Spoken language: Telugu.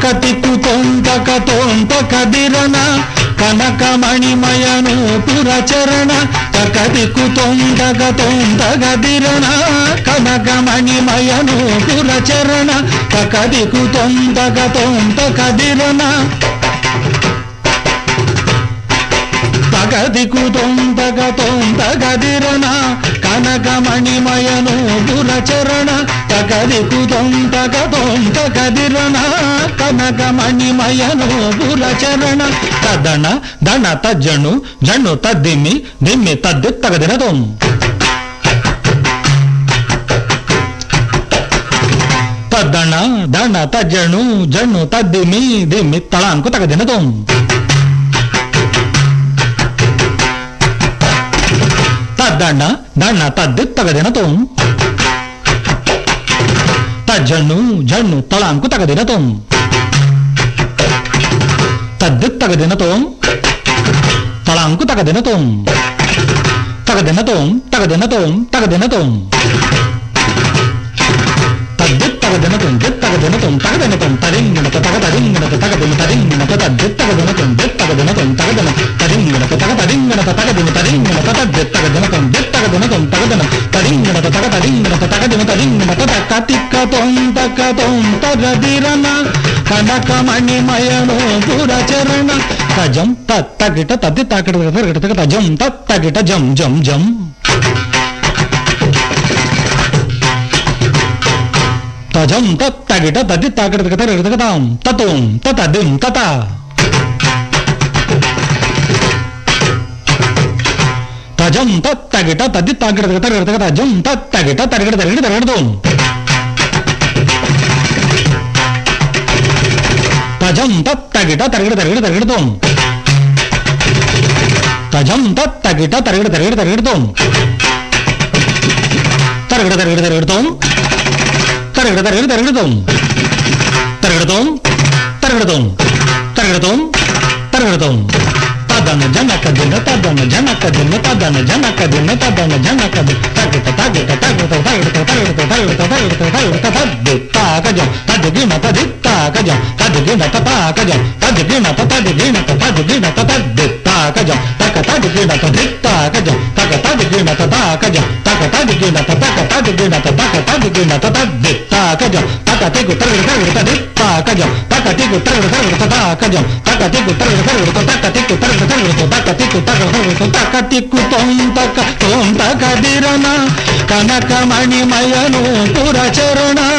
తకతికు తొంతక తొంతక దిరన కనకమణిమయను పురచరణ తకతికు తొంతక తొంతక దిరన కనకమణిమయను పురచరణ తకదికు తొంతక తొంతక దిరన తగదికు తొంతగ తొంతగదిరన కనకమణిమయను పురచరణ తగదికు తొంతగ తొంతగదిరన కనకమణిమయను పురచరణ తదణ దణ తజ్జను జణు తద్దిమ్మి దిమ్మి తద్ది తగదిన తొం తద్దణ దణ తజ్జను జణు తద్దిమి దిమ్మి తళాంకు తగదిన తొం తద్దಣ್ಣ ದಣ್ಣ ತದ್ದಿತ್ತಗದಿನ ತೋಂ ತಜ್ಜಣ್ಣು ಜಣ್ಣು ತಳಾಂಕು ತಗದಿನ ತೋಂ ತದ್ದಿತ್ತಗದಿನ ತೋಂ ತಳಾಂಕು ತಗದಿನ ತೋಂ ತಗದಿನ ತೋಂ ತಗದಿನ ತೋಂ ತಗದಿನ ತೋಂ ತದ್ದಿತ್ತಗದಿನ ತೋಂ ದಿತ್ತಗದಿನ ತೋಂ ತಗದಿನ ತೋಂ ತರಿಂಗಿಣತ ತಗದರಿಂಗಿಣತ ತಗದಿನ ತರಿಂಗಿಣತ ತದ್ದಿತ್ತಗದಿನ ತೋಂ ದಿತ್ತಗದಿನ ತೋಂ ತಗದಿನ ತರಿಂಗಿಣತ ತಗದರಿಂಗಿಣತ ತಗದಿನ ತರಿಂಗಿಣತ ತದ್ದಿತ್ತಗದಿನ ತೋಂ ದಿತ್ತಗದಿನ ತೋಂ ತಗದಿನ ತರಿಂಗಿಣತ ತಗದರಿಂಗಿಣತ ತಗದಿನ ತರಿಂಗಿಣತ ತಕ್ಕ ತಿಕ್ಕ ತೋಂ ತಕ್ಕ ತೋಂ ತಗದಿರನ కనకమణిమయను పురచరణ తజం తత్తగిట తద్ది తాకిట తగిట తజం తత్తగిట జం జం జం తజం తత్తగిట తద్ది తాకిట తగిట తాం తతోం తతదిం తత తజం తత్తగిట తద్ది తాకిట తగిట తజం తత్తగిట తరిగిట తరిగిట తరిగిడతోం తజం తత్తగిట తరిగిడ తరిగిడ తరిగిడతోం తజం తత్తగిట తరిగిడ తరిగిడ తరిగిడతోం తరిగిడ తరిగిడ తరిగిడతోం తరిగిడ తరిగిడ తరిగిడతోం తరిగిడతోం తరిగిడతోం తరిగిడతోం తరిగిడతోం తదన జనక దిన తదన జనక దిన తదన జనక దిన తదన జనక దిన తగిట తగిట తగిట తగిట తగిట తగిట తగిట తగిట తద్ది తాకజం తదిగిన తది తాకజం తదిగిన తతాకజం తదిగిన తదిగిన తదిగిన తద్ది తాకజం తక తదిగిన తది తాకజం తక తదిగిన తతాకజం తక తదిగిన తక తదిగిన తక తదిగిన తద్ది తాకజం తక తిగు తగిట తగిట తది తాకజం తక తిగు తగిట తగిట తతాకజం తక తిగు తగిట తగిట తక తిగు తగిట తగిట తక తిగు తగిట తగిట తక తిక్కు తొంతక తొంతక దిరన కనకమణిమయను పురచరణ